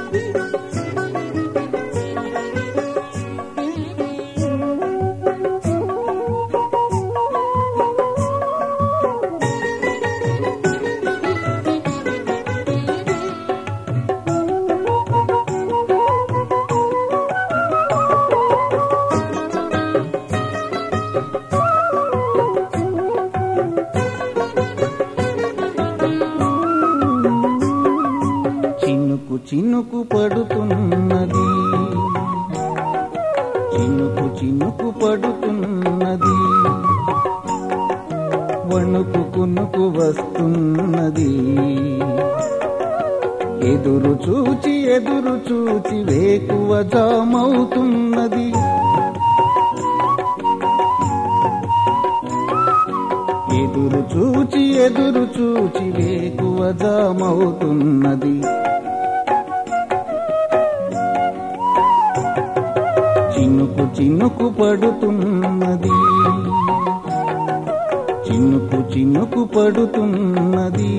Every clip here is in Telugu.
చినుకు చినుకు పడుతున్నది చినుకు చినుకు పడుతున్నది వణుకు కునుకు వస్తున్నది ఎదురు చూచి ఎదురు చూచి వేకువ జామవుతున్నది ఎదురు చూచి ఎదురు చూచి వేకువ జామవుతున్నది చినుకు చినుకు పడుతున్నది చినుకు చినుకు పడుతున్నది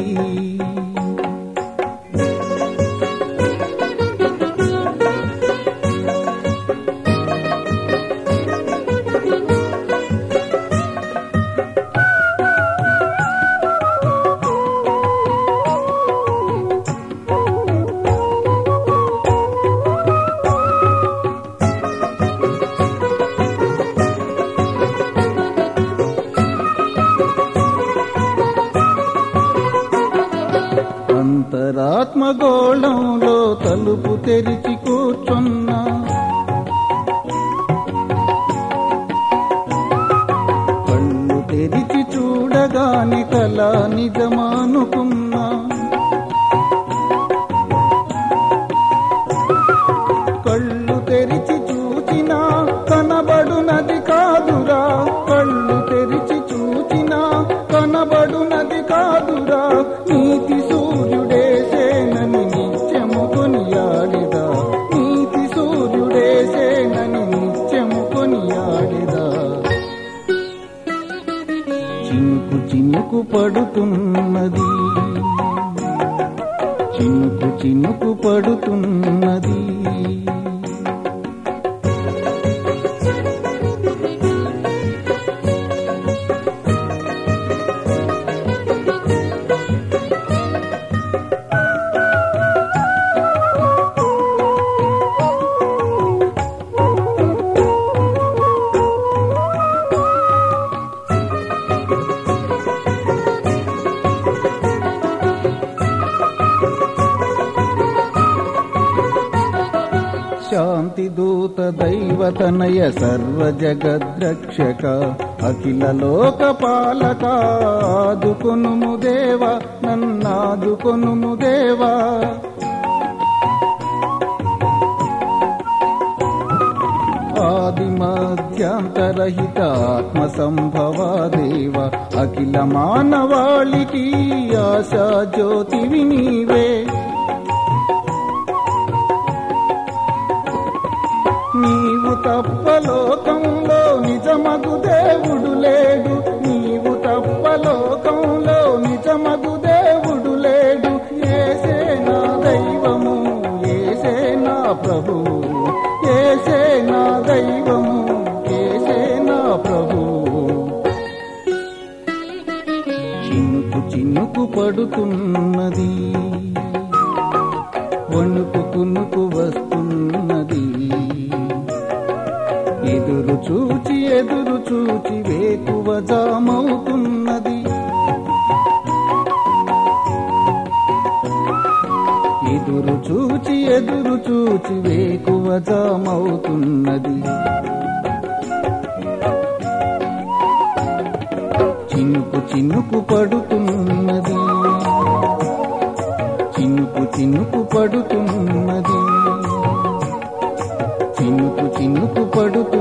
అంతరాత్మగోళంలో తలుపు తెరిచి కూర్చున్నా కళ్ళు తెరిచి చూడగానే కళ నిజమానుకున్నా కళ్ళు తెరిచి చూచినా కనబడునది కాదురా కళ్ళు తెరిచి చూచినా కనబడునది కాదురా నీతి సూర్యుడేసేనని నిత్యము కొనియాడిదా నీతి సూర్యుడేసేనని నిత్యము కొనియాడిదా చినుకు చినుకు పడుతున్నది చినుకు చినుకు పడుతున్నది శాంతి దూత దైవతనయ సర్వ జగద్రక్షక అఖిల లోక పాలక ఆదుకొనుము దేవా నన్నాదుకొనుము దేవా ఆది మధ్యాంతరహిత ఆత్మ సంభవా దేవ అఖిల మానవాళికి ఆశా జ్యోతివి నీవే నీవు తప్ప లోకంలో నిజమగు దేవుడు లేడు నీవు తప్ప లోకంలో నిజమగు దేవుడు లేడు ఏసే నా దైవము ఏసే నా ప్రభువు ఏసే నా దైవము ఏసే నా ప్రభువు చినుకు చినుకు పడుతున్నది వణుకు కునుకు వస్తున్నది ఎదురు చూచి ఎదురు చూచి వేకువ జామవుతున్నది ఎదురు చూచి ఎదురు చూచి వేకువ జామవుతున్నది చినుకు చినుకు పడుతున్నది చినుకు చినుకు పడుతున్నది చినుకు చినుకు పడుతు